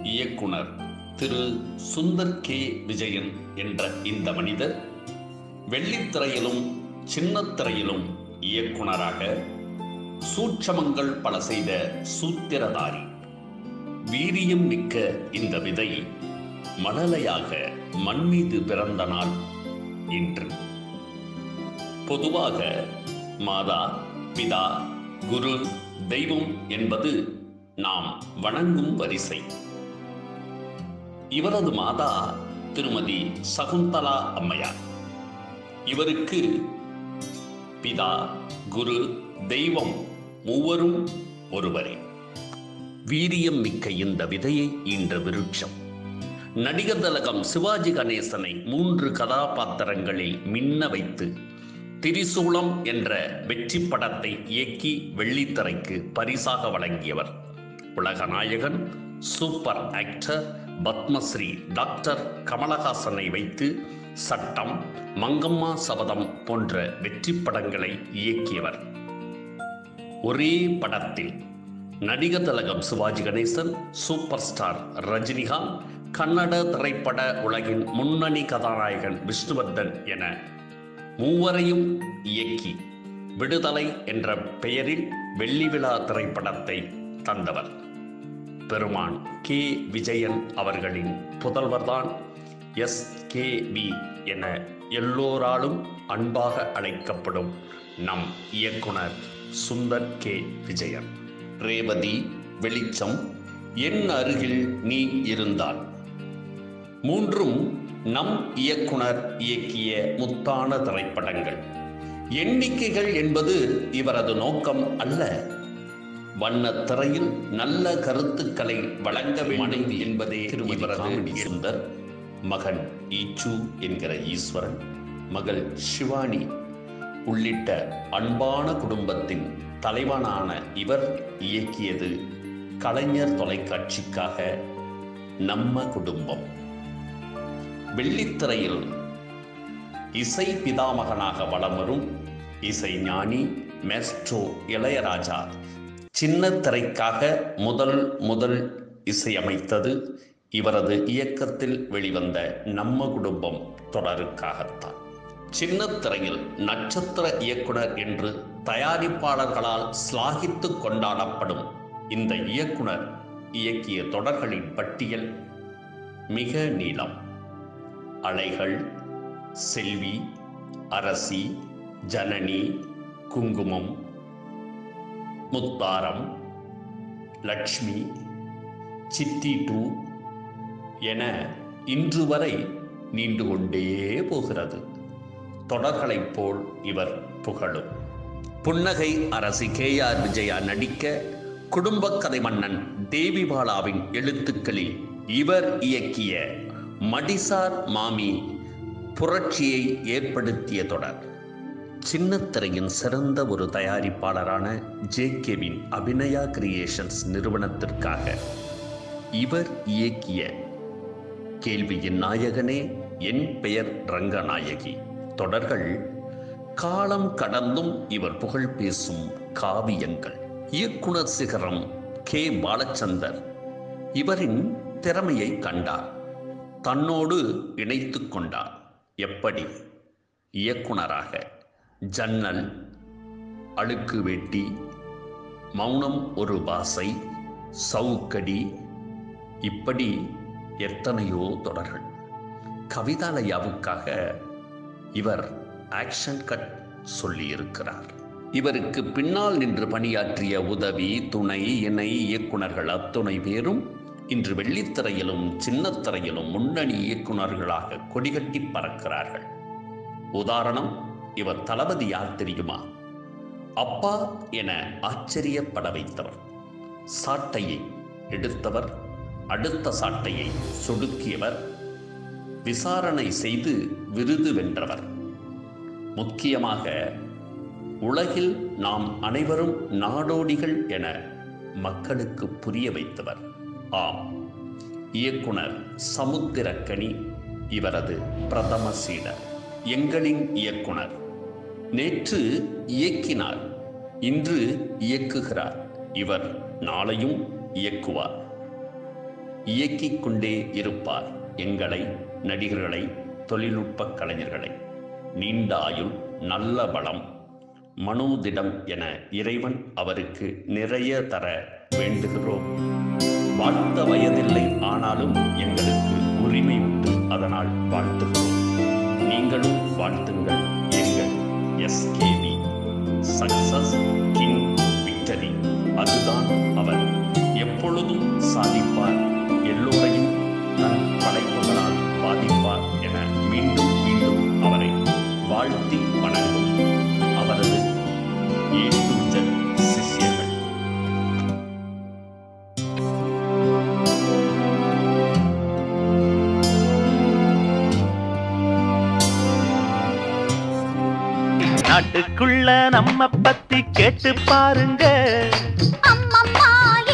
இயக்குனர் திரு சுந்தர் கே விஜயன் என்ற இந்த மனிதர் வெள்ளித்திரையிலும் சின்னத்திரையிலும் இயக்குனராக சூட்சமங்கள் பல செய்த சூத்திரதாரி வீரியம் மிக்க இந்த விதை மழலையாக மண் மீது பிறந்த நாள் இன்று பொதுவாக மாதா பிதா குரு தெய்வம் என்பது நாம் வணங்கும் வரிசை இவரது மாதா திருமதி சகுந்தலா அம்மையார் இவருக்கு பிதா குரு தெய்வம் மூவரும் ஒருவரே வீரியம் மிக்க இந்த விதையை ஈன்ற விருட்சம் நடிகர் திலகம் சிவாஜி கணேசனை மூன்று கதாபாத்திரங்களில் மின்ன வைத்து திரிசூலம் என்ற வெற்றி படத்தை இயக்கி வெள்ளித்திரைக்கு பரிசாக வழங்கியவர் உலகநாயகன் சூப்பர் ஆக்டர் பத்மஸ்ரீ டாக்டர் கமலஹாசனை வைத்து சட்டம் மங்கம்மா சபதம் போன்ற வெற்றி படங்களை இயக்கியவர் ஒரே படத்தில் நடிகர் திலகம் சிவாஜி கணேசன் சூப்பர் ஸ்டார் ரஜினிகாந்த் கன்னட திரைப்பட உலகின் முன்னணி கதாநாயகன் விஷ்ணுவர்தன் என மூவரையும் இயக்கி விடுதலை என்ற பெயரில் வெள்ளி விழா திரைப்படத்தை தந்தவர் பெருமான் கே விஜயன் அவர்களின் புதல்வர்தான் எஸ் கே வி என எல்லோராலும் அன்பாக அழைக்கப்படும் நம் இயக்குனர் சுந்தர் கே விஜயன் ரேவதி வெளிச்சம் என் அருகில் நீ இருந்தால் மூன்றும் நம் இயக்குனர் இயக்கிய முத்தான திரைப்படங்கள் எண்ணிக்கைகள் என்பது இவரது நோக்கம் அல்ல வண்ணத் திரையில் நல்ல கருத்துக்களை வழங்க மனைவி என்பதே இவரது சுந்தர் மகன் ஈச்சு என்கிற ஈஸ்வரன் மகள் சிவானி உள்ளிட்ட அன்பான குடும்பத்தின் தலைவனான இவர் இயக்கியது கலைஞர் தொலைக்காட்சிக்காக நம்ம குடும்பம் வெள்ளித்திரையில் இசை பிதாமகனாக வலம் வரும் இசை ஞானி மெஸ்ட்ரோ இளையராஜா சின்ன திரைக்காக முதல் முதல் இசையமைத்தது இவரது இயக்கத்தில் வெளிவந்த நம்ம குடும்பம் தொடருக்காகத்தான் சின்ன திரையில் நட்சத்திர இயக்குனர் என்று தயாரிப்பாளர்களால் சிலாகித்து கொண்டாடப்படும் இந்த இயக்குனர் இயக்கிய தொடர்களின் பட்டியல் மிக நீளம் அலைகள் செல்வி அரசி ஜனனி குங்குமம் முத்தாரம் லக்ஷ்மி சித்தி டூ என இன்று வரை நீண்டு கொண்டே போகிறது தொடர்களைப் போல் இவர் புகழும் புன்னகை அரசி கே ஆர் விஜயா நடிக்க குடும்பக் கதை மன்னன் தேவி பாலாவின் எழுத்துக்களில் இவர் இயக்கிய மடிசார் மாமி புரட்சியை ஏற்படுத்திய தொடர் சின்னத்திரையின் சிறந்த ஒரு தயாரிப்பாளரான ஜே கேவின் அபிநயா கிரியேஷன்ஸ் நிறுவனத்திற்காக இவர் இயக்கிய கேள்வியின் நாயகனே என் பெயர் ரங்கநாயகி தொடர்கள் காலம் கடந்தும் இவர் புகழ் பேசும் காவியங்கள் இயக்குனர் சிகரம் கே பாலச்சந்தர் இவரின் திறமையை கண்டார் தன்னோடு இணைத்து கொண்டார் எப்படி இயக்குனராக ஜன்னல் அழுக்கு வேட்டி மௌனம் ஒரு பாசை சவுக்கடி இப்படி எத்தனையோ தொடர்கள் கவிதாலயாவுக்காக இவர் ஆக்ஷன் கட் சொல்லியிருக்கிறார் இவருக்கு பின்னால் நின்று பணியாற்றிய உதவி துணை இணை இயக்குனர்கள் அத்துணை பேரும் இன்று வெள்ளித்திரையிலும் சின்னத்திரையிலும் முன்னணி இயக்குனர்களாக கொடிகட்டி பறக்கிறார்கள் உதாரணம் இவர் தளபதி யார் தெரியுமா அப்பா என ஆச்சரியப்பட வைத்தவர் சாட்டையை எடுத்தவர் அடுத்த சாட்டையை சொடுக்கியவர் விசாரணை செய்து விருது வென்றவர் முக்கியமாக உலகில் நாம் அனைவரும் நாடோடிகள் என மக்களுக்கு புரிய வைத்தவர் ஆம் இயக்குனர் சமுத்திரக்கனி இவரது பிரதம சீடர் எங்களின் இயக்குனர் நேற்று இயக்கினார் இன்று இயக்குகிறார் இவர் நாளையும் இயக்குவார் இயக்கிக் கொண்டே இருப்பார் எங்களை நடிகர்களை தொழில்நுட்ப கலைஞர்களை நீண்ட ஆயுள் நல்ல பலம் மனோதிடம் என இறைவன் அவருக்கு நிறைய தர வேண்டுகிறோம் வாழ்த்த வயதில்லை ஆனாலும் எங்களுக்கு உரிமை உண்டு அதனால் வாழ்த்துகிறோம் நீங்களும் வாழ்த்துங்கள் எங்கள் எஸ்கேபி சக்சஸ் கிங் விக்டரி அதுதான் அவர் எப்பொழுதும் சாதிப்பார் எல்லோரையும் தன் படைப்புகளால் பாதிப்பார் என மீண்டும் மீண்டும் அவரை வாழ்த்தி வணங்கும் அவரது ஏ டு ஜெட் சிஷ்யர்கள் நாட்டுக்குள்ள நம்ம பத்தி கேட்டு பாருங்க அம்மம்மா